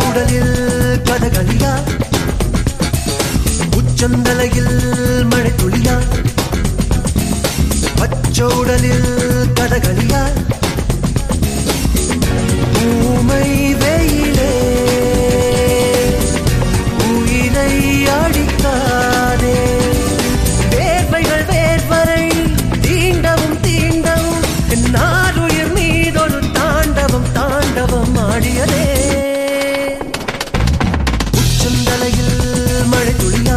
பச்சோடலில் கதகளியா உச்சந்தலையில் மழை துளியா பச்சோடலில் கதகளியா ஊமை வெயிலே உயிரை அடிக்காதே வேர்வைகள் வேர்வரை தீண்டவும் தீண்டவும் என்னாருயிர் மீதொரு தாண்டவம் தாண்டவம் ஆடியதே உச்சந்தலையில் மழை துளியா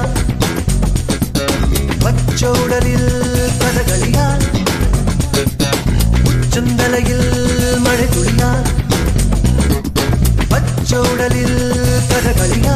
பச்சோடலில் கதகளியா உச்சந்தலையில் மழை துளியா பச்சோடலில் கதகளியா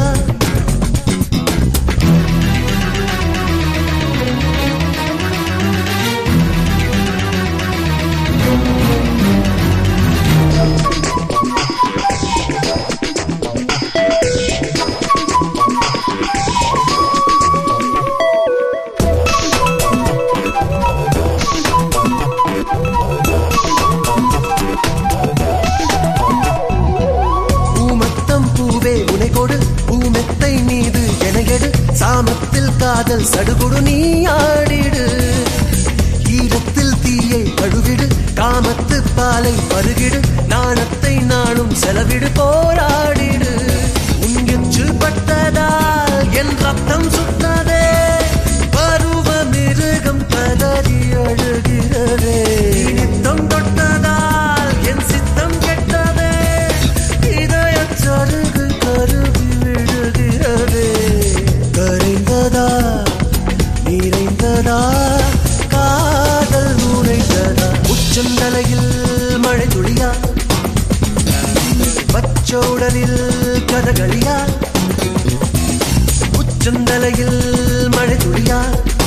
பூமத்தம் பூவே உனை கொடு பூமெத்தை மீது என எடு சாமத்தில் காதல் சடுகுடு நீ ஆடிடு ஈரத்தில் தீயை கழுவிடு காமத்து பாலை பருகிடு நாணத்தை நாளும் செலவிடு போராடிடு உன் எச்சு பட்டதால் என் ரத்தம் சுத்ததே பருவ மிருகம் பதறி அழுகிறதே நித்தம் தொட்டதால் என் சித்தம் கெட்டதே இதயச் சருகு கருவி விழுகிறதே கரைந்ததா நிறைந்ததா காதல் நுழைந்ததா உச்சந்தலையில் மழை துளியா பச்சோடலில் கதகளியா உச்சந்தலையில் மழை துளியா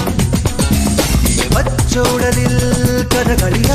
பச்சோடலில் கதகளியா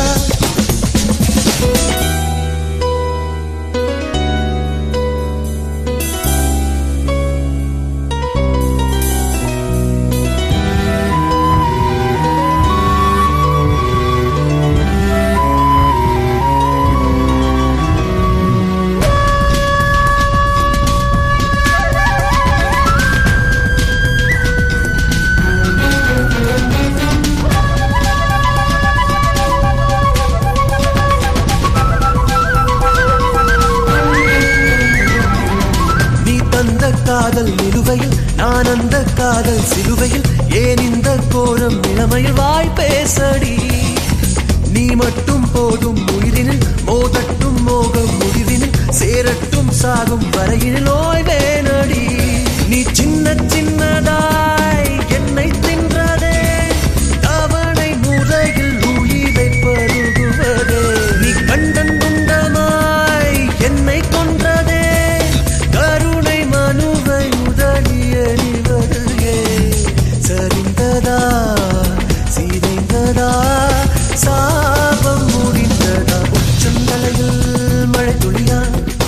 நீ தந்த காதல் நிலுவையில் நான் அந்த காதல் சிலுவையில் ஏன் இந்த கோரம் இளமையில் வாய் பேசடி நீ மட்டும் போதும் உயிரினில் மோதட்டும் மோகம் முடிவினில் சேரட்டும் சாகும் வரையினில் ஓய்வேனடி நீ சின்ன சின்னதாய் என்னை தின்றதே தவணை முறையில் உயிரை பருகுவதே நீ கண்டன் குண்டமாய் என்னை கொன்றதே கருணை மனுவை உதறி எறிவதுகே சரிந்ததா சிதைந்ததா சாபம் முடிந்ததா உச்சந்தலையில் மழை துளியா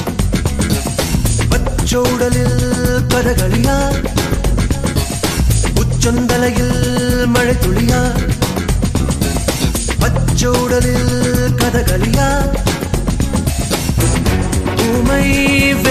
பச்சோடலில் கதகளியா உச்சந்தலையில் மழை துளியா பச்சோடலில் கதகளியா உமை